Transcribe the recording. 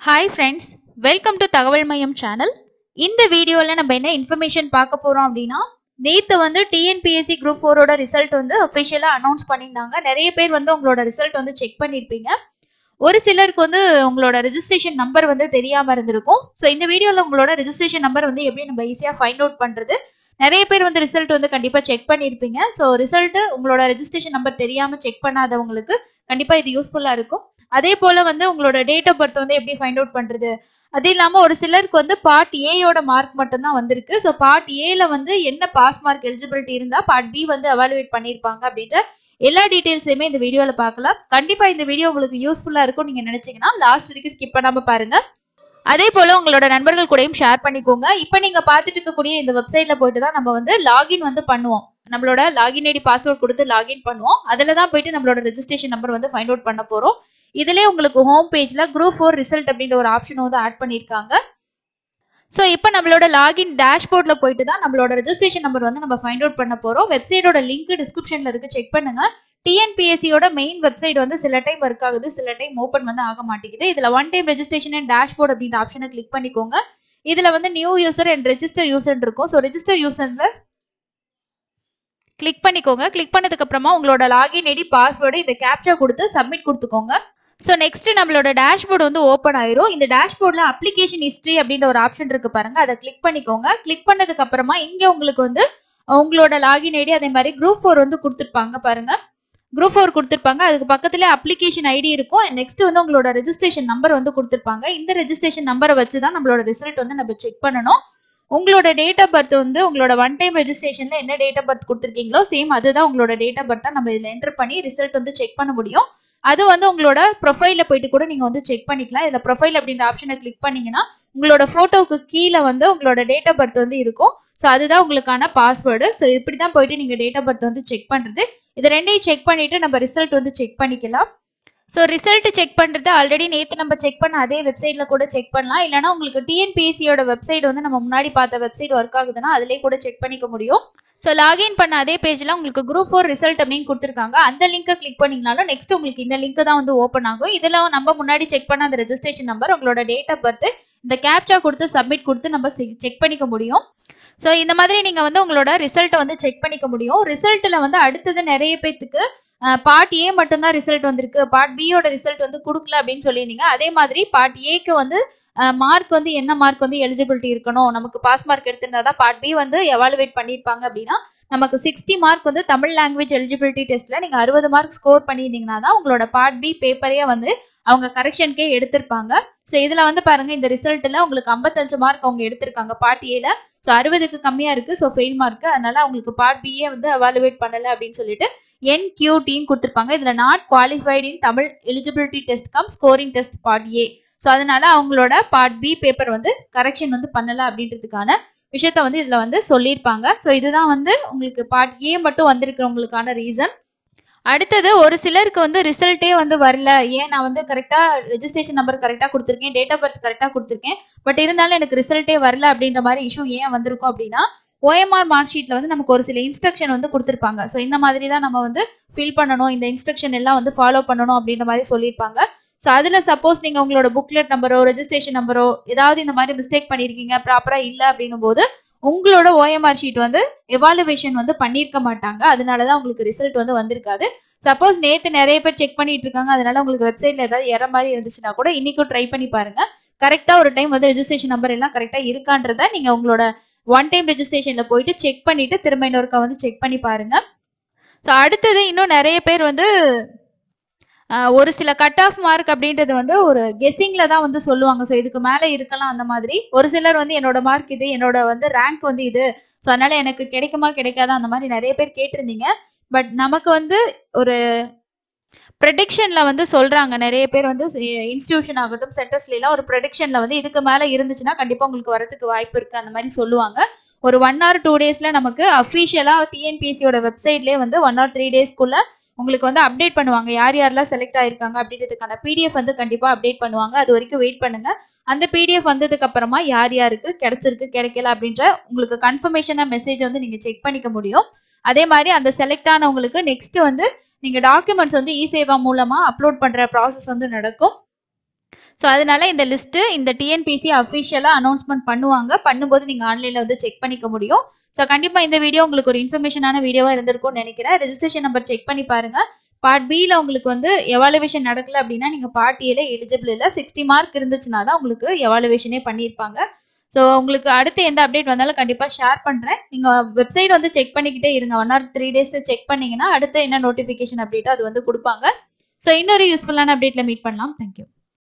hi friends welcome to தகவல் மையம் channel இந்த வீடியோவில் நம்ம என்ன இன்ஃபர்மேஷன் பார்க்க போகிறோம் அப்படின்னா நேற்று வந்து டிஎன்பிஎஸ்சி குரூப் ஃபோரோட ரிசல்ட் வந்து அஃபிஷியலாக அனௌன்ஸ் பண்ணியிருந்தாங்க நிறைய பேர் வந்து உங்களோட ரிசல்ட் வந்து செக் பண்ணியிருப்பீங்க ஒரு சிலருக்கு வந்து உங்களோட ரெஜிஸ்ட்ரேஷன் நம்பர் வந்து தெரியாமல் இருந்திருக்கும் ஸோ இந்த வீடியோவில் உங்களோட ரெஜிஸ்ட்ரேஷன் நம்பர் வந்து எப்படி நம்ம ஈஸியாக ஃபைண்ட் அவுட் பண்ணுறது நிறைய பேர் வந்து ரிசல்ட் வந்து கண்டிப்பாக செக் பண்ணியிருப்பீங்க ஸோ ரிசல்ட்டு உங்களோட ரெஜிஸ்ட்ரேஷன் நம்பர் தெரியாமல் செக் பண்ணாதவங்களுக்கு கண்டிப்பாக இது யூஸ்ஃபுல்லாக இருக்கும் அதே போல் வந்து உங்களோட டேட் ஆஃப் பர்த் வந்து எப்படி ஃபைண்ட் அவுட் பண்ணுறது அது இல்லாமல் ஒரு சிலருக்கு வந்து பார்ட் ஏயோட மார்க் மட்டும்தான் வந்திருக்கு ஸோ பார்ட் ஏல வந்து என்ன பாஸ் மார்க் எலிஜிபிலிட்டி இருந்தால் பார்ட் பி வந்து அவாலுவேட் பண்ணியிருப்பாங்க அப்படின்ற எல்லா டீட்டெயில்ஸையுமே இந்த வீடியோவில் பார்க்கலாம் கண்டிப்பாக இந்த வீடியோ உங்களுக்கு யூஸ்ஃபுல்லாக இருக்கும் நீங்கள் நினச்சிங்கன்னா லாஸ்ட் வரைக்கும் ஸ்கிப் பண்ணாமல் பாருங்க அதே போல் உங்களோட நண்பர்கள் கூடயும் ஷேர் பண்ணிக்கோங்க இப்போ நீங்கள் பார்த்துட்டு இருக்கக்கூடிய இந்த வெப்சைட்டில் போயிட்டு தான் நம்ம வந்து லாகின் வந்து பண்ணுவோம் நம்மளோட லாகின் ஐடி பாஸ்வேர்ட் கொடுத்து லாகின் பண்ணுவோம் அதில் தான் போயிட்டு நம்மளோட ரெஜிஸ்ட்ரேஷன் நம்பர் வந்து ஃபைண்ட் அவுட் பண்ண போகிறோம் இதுலேயே உங்களுக்கு ஹோம் பேஜில் குரூப் ஃபோர் ரிசல்ட் அப்படின்ற ஒரு ஆப்ஷன் வந்து ஆட் பண்ணியிருக்காங்க ஸோ இப்போ நம்மளோட லாகின் டேஷ்போர்டில் போயிட்டு தான் நம்மளோட ரெஜிஸ்ட்ரேஷன் நம்பர் வந்து நம்ம ஃபைண்ட் அவுட் பண்ண போகிறோம் வெப்சைட்டோட லிங்க் டிஸ்கிரிப்ஷனில் இருக்குது செக் பண்ணுங்க டிஎன்பிஎஸ்சியோட மெயின் வெப்சைட் வந்து சில டைம் ஒர்க் ஆகுது சில டைம் ஓப்பன் வந்து ஆக மாட்டேங்குது இதில் one time registration and dashboard அப்படின்ற ஆப்ஷனை கிளிக் பண்ணிக்கோங்க இதில் வந்து new user and register user இருக்கும் ஸோ ரெஜிஸ்டர் யூசரில் கிளிக் பண்ணிக்கோங்க கிளிக் பண்ணதுக்கு அப்புறமா உங்களோட லாகின் ஐடி பாஸ்வேர்டு இந்த கேப்சா கொடுத்து சப்மிட் கொடுத்துக்கோங்க ஸோ நெக்ஸ்ட் நம்மளோட டேஷ்போர்டு வந்து ஓப்பன் ஆயிரும் இந்த டேஷ்போர்டில் அப்ளிகேஷன் ஹிஸ்ட்ரி அப்படின்ற ஒரு ஆப்ஷன் இருக்கு பாருங்க அதை கிளிக் பண்ணிக்கோங்க கிளிக் பண்ணதுக்கு அப்புறமா இங்கே உங்களுக்கு வந்து உங்களோட லாகின் ஐடி அதே மாதிரி குரூப் ஃபோர் வந்து கொடுத்துருப்பாங்க பாருங்க குரூப் ஃபோர் கொடுத்துருப்பாங்க அதுக்கு பக்கத்துல அப்ளிகேஷன் ஐடி இருக்கும் நெக்ஸ்ட் வந்து உங்களோட ரெஜிஸ்ட்ரேஷன் நம்பர் வந்து கொடுத்துருப்பாங்க இந்த ரெஜிஸ்ட்ரேஷன் நம்பரை வச்சு தான் நம்மளோட ரிசல்ட் வந்து நம்ம செக் பண்ணணும் உங்களோட டேட் ஆஃப் பர்த் வந்து உங்களோட ஒன் டைம் ரெஜிஸ்ட்ரேஷன்ல என்ன டேட் ஆஃப் பர்த் கொடுத்துருக்கீங்களோ சேம் அதுதான் உங்களோட டேட் ஆஃப் பர்த் தான் நம்ம இதில் என்டர் பண்ணி ரிசல்ட் வந்து செக் பண்ண முடியும் அது வந்து உங்களோட ப்ரொஃபைல போயிட்டு கூட நீங்க வந்து செக் பண்ணிக்கலாம் இதுல ப்ரொஃபைல் அப்படின்ற ஆப்ஷனை கிளிக் பண்ணீங்கன்னா உங்களோட போட்டோவுக்கு கீழே வந்து உங்களோட டேட் ஆஃப் பர்த் வந்து இருக்கும் ஸோ அதுதான் உங்களுக்கான பாஸ்வேர்டு ஸோ இப்படி தான் போயிட்டு நீங்க டேட் ஆஃப் பர்த் வந்து செக் பண்றது இது ரெண்டையும் செக் பண்ணிட்டு நம்ம ரிசல்ட் வந்து செக் பண்ணிக்கலாம் ஸோ ரிசல்ட் செக் பண்ணுறது ஆல்ரெடி நேற்று நம்ம செக் பண்ண அதே வெப்சைட்டில் கூட செக் பண்ணலாம் இல்லைனா உங்களுக்கு டிஎன்பிஎஸ்சியோட வெப்சைட் வந்து நம்ம முன்னாடி பார்த்த வெப்சைட் ஒர்க் ஆகுதுன்னா அதிலே கூட செக் பண்ணிக்க முடியும் ஸோ லாகின் பண்ண அதே பேஜில் உங்களுக்கு குரூப் ஃபோர் ரிசல்ட் அப்படின்னு கொடுத்துருக்காங்க அந்த லிங்கை கிளிக் பண்ணிங்கனாலும் நெக்ஸ்ட் உங்களுக்கு இந்த லிங்க் தான் வந்து ஓப்பன் ஆகும் இதில் நம்ம முன்னாடி செக் பண்ண அந்த ரெஜிஸ்ட்ரேஷன் நம்பர் உங்களோட டேட் ஆஃப் பர்த் இந்த கேப்சா கொடுத்து சப்மிட் கொடுத்து நம்ம செக் பண்ணிக்க முடியும் ஸோ இந்த மாதிரி நீங்கள் வந்து உங்களோட ரிசல்ட்டை வந்து செக் பண்ணிக்க முடியும் ரிசல்ட்டில் வந்து அடுத்தது நிறைய பேத்துக்கு பார்ட் ஏ மட்டும்தான் ரிசல்ட் வந்திருக்கு பார்ட் பியோட ரிசல்ட் வந்து கொடுக்கல அப்படின்னு சொல்லியிருந்தீங்க அதே மாதிரி பார்ட் ஏக்கு வந்து மார்க் வந்து என்ன மார்க் வந்து எலிஜிபிலிட்டி இருக்கணும் நமக்கு பாஸ் மார்க் எடுத்திருந்தா தான் பார்ட் பி வந்து எவாலுவேட் பண்ணியிருப்பாங்க அப்படின்னா நமக்கு சிக்ஸ்டி மார்க் வந்து தமிழ் லாங்குவேஜ் எலிஜிபிலிட்டி டெஸ்ட்டில் நீங்கள் அறுபது மார்க் ஸ்கோர் பண்ணியிருந்தீங்கன்னா தான் உங்களோட பார்ட் பி பேப்பரே வந்து அவங்க கரெக்ஷனுக்கே எடுத்திருப்பாங்க ஸோ இதில் வந்து பாருங்க இந்த ரிசல்ட்டில் உங்களுக்கு ஐம்பத்தஞ்சு மார்க் அவங்க எடுத்திருக்காங்க பார்ட் ஏல ஸோ அறுபதுக்கு கம்மியாக இருக்குது ஸோ ஃபெயில் மார்க் அதனால அவங்களுக்கு பார்ட் பிஏ வந்து அவாலுவேட் பண்ணலை அப்படின்னு சொல்லிட்டு என்கியூடின்னு கொடுத்துருப்பாங்க இதில் not qualified in Tamil eligibility test cum scoring test part A so அதனால அவங்களோட பார்ட் பி பேப்பர் வந்து கரெக்ஷன் வந்து பண்ணலை அப்படின்றதுக்கான விஷயத்த வந்து இதில் வந்து சொல்லியிருப்பாங்க ஸோ இதுதான் வந்து உங்களுக்கு பார்ட் ஏ மட்டும் வந்திருக்கிறவங்களுக்கான ரீசன் அடுத்தது ஒரு சிலருக்கு வந்து ரிசல்ட்டே வந்து வரல ஏன் நான் வந்து கரெக்டாக ரெஜிஸ்ட்ரேஷன் நம்பர் கரெக்டாக கொடுத்துருக்கேன் டேட் ஆஃப் பர்த் கரெக்டாக கொடுத்துருக்கேன் பட் இருந்தாலும் எனக்கு ரிசல்ட்டே வரல அப்படின்ற மாதிரி இஷ்யூ ஏன் வந்திருக்கும் அப்படின்னா ஓஎம்ஆர் மார்க் ஷீட்டில் வந்து நமக்கு ஒரு சில இன்ஸ்ட்ரக்ஷன் வந்து கொடுத்துருப்பாங்க ஸோ இந்த மாதிரி தான் நம்ம வந்து ஃபில் பண்ணணும் இந்த இன்ஸ்ட்ரக்ஷன் எல்லாம் வந்து ஃபாலோ பண்ணணும் அப்படின்ற மாதிரி சொல்லியிருப்பாங்க ஸோ அதில் சப்போஸ் நீங்கள் உங்களோட புக்லெட் நம்பரோ ரெஜிஸ்ட்ரேஷன் நம்பரோ ஏதாவது இந்த மாதிரி மிஸ்டேக் பண்ணியிருக்கீங்க ப்ராப்பராக இல்லை அப்படின்னும் போது உங்களோட ஓஎம்ஆர் ஷீட் வந்து எவாலுவேஷன் வந்து பண்ணியிருக்க மாட்டாங்க அதனால தான் உங்களுக்கு ரிசல்ட் வந்து வந்திருக்காது சப்போஸ் நேற்று நிறைய பேர் செக் பண்ணிட்டு இருக்காங்க அதனால உங்களுக்கு வெப்சைட்ல ஏதாவது எற மாதிரி இருந்துச்சுன்னா கூட இன்னைக்கும் ட்ரை பண்ணி பாருங்க கரெக்டாக ஒரு டைம் வந்து ரெஜிஸ்ட்ரேஷன் நம்பர் எல்லாம் கரெக்டாக இருக்கான்றத நீங்கள் உங்களோட ஒன் டைம் ரெஜிஸ்ட்ரேஷனில் போயிட்டு செக் பண்ணிட்டு திரும்ப இன்னொருக்கா வந்து செக் பண்ணி பாருங்க ஸோ அடுத்தது இன்னும் நிறைய பேர் வந்து ஒரு சில கட் ஆஃப் மார்க் அப்படின்றது வந்து ஒரு கெஸ்ஸிங்கில் தான் வந்து சொல்லுவாங்க ஸோ இதுக்கு மேலே இருக்கலாம் அந்த மாதிரி ஒரு சிலர் வந்து என்னோட மார்க் இது என்னோட வந்து ரேங்க் வந்து இது ஸோ அதனால எனக்கு கிடைக்குமா கிடைக்காதா அந்த மாதிரி நிறைய பேர் கேட்டிருந்தீங்க பட் நமக்கு வந்து ஒரு ப்ரெடிக்ஷனில் வந்து சொல்கிறாங்க நிறைய பேர் வந்து இன்ஸ்டியூஷன் ஆகட்டும் சென்டர்ஸ்லாம் ஒரு ப்ரெடிக்ஷனில் வந்து இதுக்கு மேலே இருந்துச்சுன்னா கண்டிப்பாக உங்களுக்கு வரதுக்கு வாய்ப்பு இருக்குது அந்த மாதிரி சொல்லுவாங்க ஒரு ஒன் ஆர் டூ டேஸில் நமக்கு அஃபீஷியலாக டிஎன்பிஎஸ்சியோட வெப்சைட்லேயே வந்து ஒன் ஆர் த்ரீ டேஸ்க்குள்ளே உங்களுக்கு வந்து அப்டேட் பண்ணுவாங்க யார் யாரெல்லாம் செலக்ட் ஆயிருக்காங்க அப்படின்றதுக்கான பிடிஎஃப் வந்து கண்டிப்பாக அப்டேட் பண்ணுவாங்க அது வரைக்கும் வெயிட் பண்ணுங்க அந்த பிடிஎஃப் வந்ததுக்கு அப்புறமா யார் யாருக்கு கிடைச்சிருக்கு கிடைக்கல அப்படின்ற உங்களுக்கு கன்ஃபர்மேஷனாக மெசேஜ் வந்து நீங்கள் செக் பண்ணிக்க முடியும் அதே மாதிரி அந்த செலக்ட் ஆனவங்களுக்கு நெக்ஸ்ட் வந்து நீங்கள் டாக்குமெண்ட்ஸ் வந்து இ சேவா மூலமாக அப்லோட் பண்ணுற ப்ராசஸ் வந்து நடக்கும் ஸோ அதனால இந்த லிஸ்ட்டு இந்த டிஎன்பிசி அஃபிஷியலாக அனௌன்ஸ்மெண்ட் பண்ணுவாங்க பண்ணும்போது நீங்கள் ஆன்லைனில் வந்து செக் பண்ணிக்க முடியும் ஸோ கண்டிப்பாக இந்த வீடியோ உங்களுக்கு ஒரு இன்ஃபர்மேஷனான வீடியோவாக இருந்திருக்கும்னு நினைக்கிறேன் ரெஜிஸ்ட்ரேஷன் நம்பர் செக் பண்ணி பாருங்க பார்ட் பியில் உங்களுக்கு வந்து எவாலுவேஷன் நடக்கல அப்படின்னா நீங்கள் பார்ட் ஏல எலிஜிபிள் இல்லை சிக்ஸ்டி மார்க் இருந்துச்சுன்னா தான் உங்களுக்கு எவாலுவேஷனே பண்ணியிருப்பாங்க ஸோ உங்களுக்கு அடுத்து எந்த அப்டேட் வந்தாலும் கண்டிப்பாக ஷேர் பண்ணுறேன் நீங்கள் வெப்சைட் வந்து செக் பண்ணிக்கிட்டே இருங்க ஒன் ஆர் த்ரீ டேஸில் செக் பண்ணீங்கன்னா அடுத்து என்ன நோட்டிஃபிகேஷன் அப்டேட்டோ அது வந்து கொடுப்பாங்க ஸோ இன்னொரு யூஸ்ஃபுல்லான அப்டேட்டில் மீட் பண்ணலாம் தேங்க்யூ